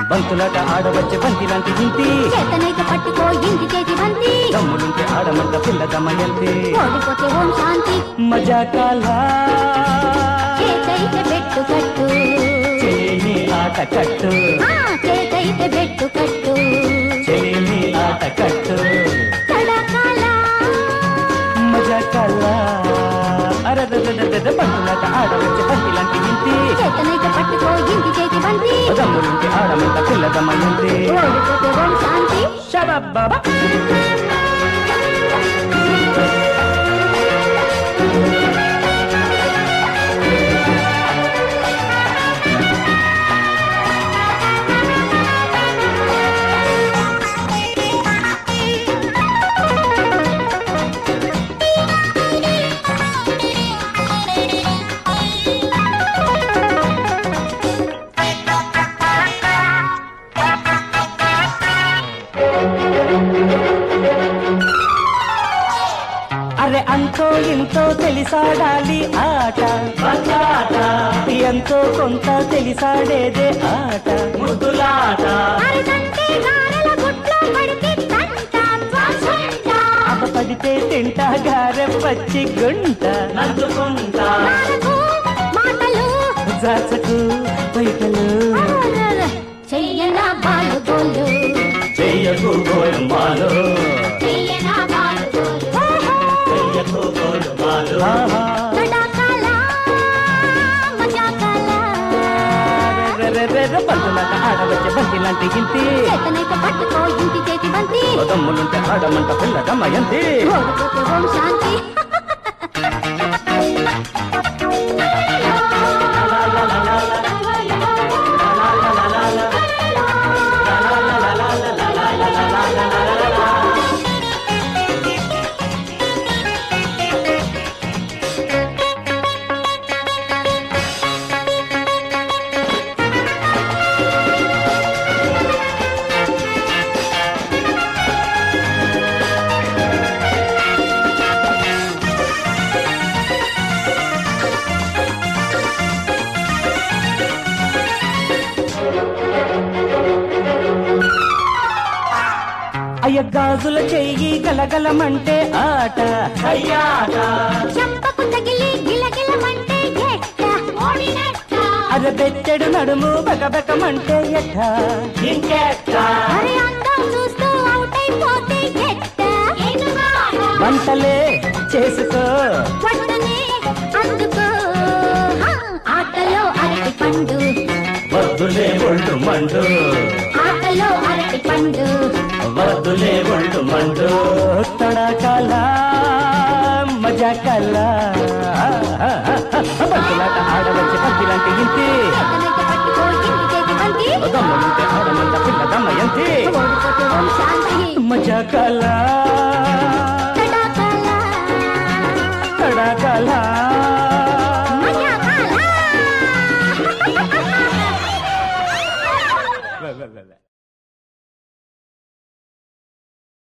బంతులాట ఆడవచ్చే బంతి లాంటి ఇంటి చేతనైతే పట్టుకో ఇంటి చేతి బంతి దమ్ములుంటే ఆడమంట పిల్ల దమయంతి ఓడిపోతే ఓం శాంతి మజా కాలా చేతైతే బెట్టు కట్టు చెలిని ఆట కట్టు ఆ చేతైతే బెట్టు కట్టు చెలిని ఆట కట్టు తడకాల మజా కాలా అరదదదదద బంతులాట ఆడవచ్చే బంతి లాంటి ఇంటి చేతనైతే పట్టుకో ఇంటి చేతి బంతి దమ్ములుంటే ఆడమంట పిల్ల దమయంతి ఓడిపోతే ఓం శాంతి షబాబాబా అరే అంతో ఇంతో తెలిసాడాలి ఆట ఎంతో కొంత తెలిసాడేదే ఆట ముద్దులాట అరగంటే గారెల గుట్లో పడితే తంట త్వసంట. అవ పడితే తింటా గారె పచ్చి గుంట నందుకుంటా నాలుగు మాటలు జాచకు పైకలు అరరర. చెయ్యనా బాలు గోలు చెయ్యకు గోయమ్మాలు చెయ్యనా బాలు గోలు చెయ్యకు గోయమ్మాలు తడాకాల మజాకాల బంతులాట ఆడవచ్చే బంతి లాంటి ఇంటి చేతనైతే పట్టుకో ఇంటి చేతి బంతి దమ్ములుంటే ఆడమంట పిల్ల దమ్మయంతి ఓడిపోతే ఓం శాంతి అయ్య గాజుల చెయ్యి గలగలమంటే ఆట అయ్యాట చెంపకు తగిలి గిలగిలమంటే ఎట్ట ఓడినట్ట అర బెత్తెడు నడుము బకబకమంటే ఎట్ట ఇంకెట్ట అరే అందం చూస్తూ అవుట్ అయిపోతే ఎట్ట వంటలే చేసుకో పట్టనే అందుకో హా, ఆటలో అరటి పండు వద్దులే ఒళ్ళు మండు ఆటలో అరటి పండు వద్దులే ఒళ్ళు మండు తడకల మజా కల బంతులాట ఆడవచ్చే బంతిలాంటి ఇంటి చేతనైతే పట్టుకో ఇంటి చేతి బంతి దమ్ములుంటే ఆడమంట పిల్ల దమ్మయంతి ఓడిపోతే ఓం శాంతి మజా కల తడాకాల తడకల మజాకాల